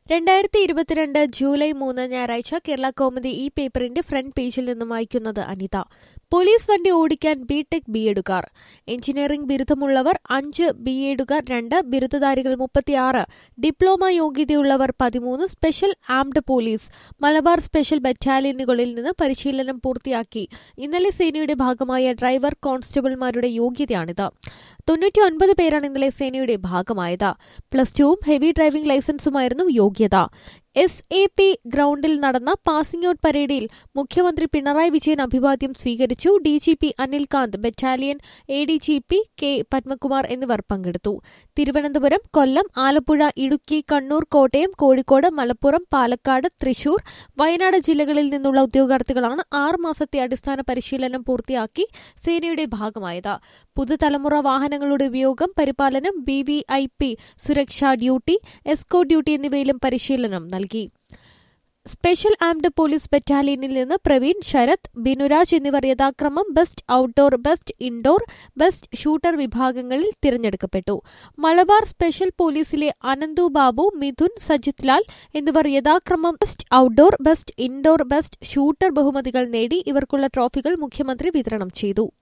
രണ്ടായിരത്തി ഇരുപത്തിരണ്ട് ജൂലൈ മൂന്ന് ഞായറാഴ്ച കേരള കോമഡി ഈ പേപ്പറിന്റെ ഫ്രണ്ട് പേജിൽ നിന്നും വായിക്കുന്നത് അനിത പോലീസ് വണ്ടി ഓടിക്കാൻ ബി ടെക് ബി എഡുകാർ എഞ്ചിനീയറിംഗ് ബിരുദമുള്ളവർ അഞ്ച് ബി എഡുകാർ രണ്ട് ബിരുദധാരികൾ മുപ്പത്തിയാറ് ഡിപ്ലോമ യോഗ്യതയുള്ളവർ പതിമൂന്ന് special armed police Malabar special ബറ്റാലിയനുകളിൽ നിന്ന് പരിശീലനം പൂർത്തിയാക്കി ഇന്നലെ സേനയുടെ ഭാഗമായ ഡ്രൈവർ കോൺസ്റ്റബിൾമാരുടെ യോഗ്യതയാണിത് തൊണ്ണൂറ്റി ഒൻപത് പേരാണ് ഇന്നലെ സേനയുടെ ഭാഗമായത് പ്ലസ് ടുവും ഹെവി ഡ്രൈവിംഗ് ലൈസൻസുമായിരുന്നു യോഗ്യത എസ് എ പി ഗ്രൗണ്ടിൽ നടന്ന പാസിംഗ് ഔട്ട് പരേഡിൽ മുഖ്യമന്ത്രി പിണറായി വിജയൻ അഭിവാദ്യം സ്വീകരിച്ചു D G P Anilkant battalion A D G P K Padmakumar എന്നിവർ പങ്കെടുത്തു തിരുവനന്തപുരം കൊല്ലം ആലപ്പുഴ ഇടുക്കി കണ്ണൂർ കോട്ടയം കോഴിക്കോട് മലപ്പുറം പാലക്കാട് തൃശൂർ വയനാട് ജില്ലകളിൽ നിന്നുള്ള ഉദ്യോഗാർത്ഥികളാണ് ആറ് മാസത്തെ അടിസ്ഥാന പരിശീലനം പൂർത്തിയാക്കി സേനയുടെ ഭാഗമായത് പുതുതലമുറ വാഹനങ്ങളുടെ ഉപയോഗം പരിപാലനം ബി വി ഐ പി സുരക്ഷാ ഡ്യൂട്ടി എസ്കോ ഡ്യൂട്ടി എന്നിവയിലും പരിശീലനം നൽകി സ്പെഷ്യൽ ആംഡ് പോലീസ് ബറ്റാലിയനിൽ നിന്ന് പ്രവീൺ ശരത് ബിനുരാജ് എന്നിവർ യഥാക്രമം best outdoor best indoor best shooter വിഭാഗങ്ങളിൽ തിരഞ്ഞെടുക്കപ്പെട്ടു മലബാർ സ്പെഷ്യൽ പോലീസിലെ അനന്തു ബാബു മിഥുൻ സജിത് ലാൽ എന്നിവർ യഥാക്രമം best outdoor best indoor best shooter ബഹുമതികൾ നേടി ഇവർക്കുള്ള ട്രോഫികൾ മുഖ്യമന്ത്രി വിതരണം ചെയ്തു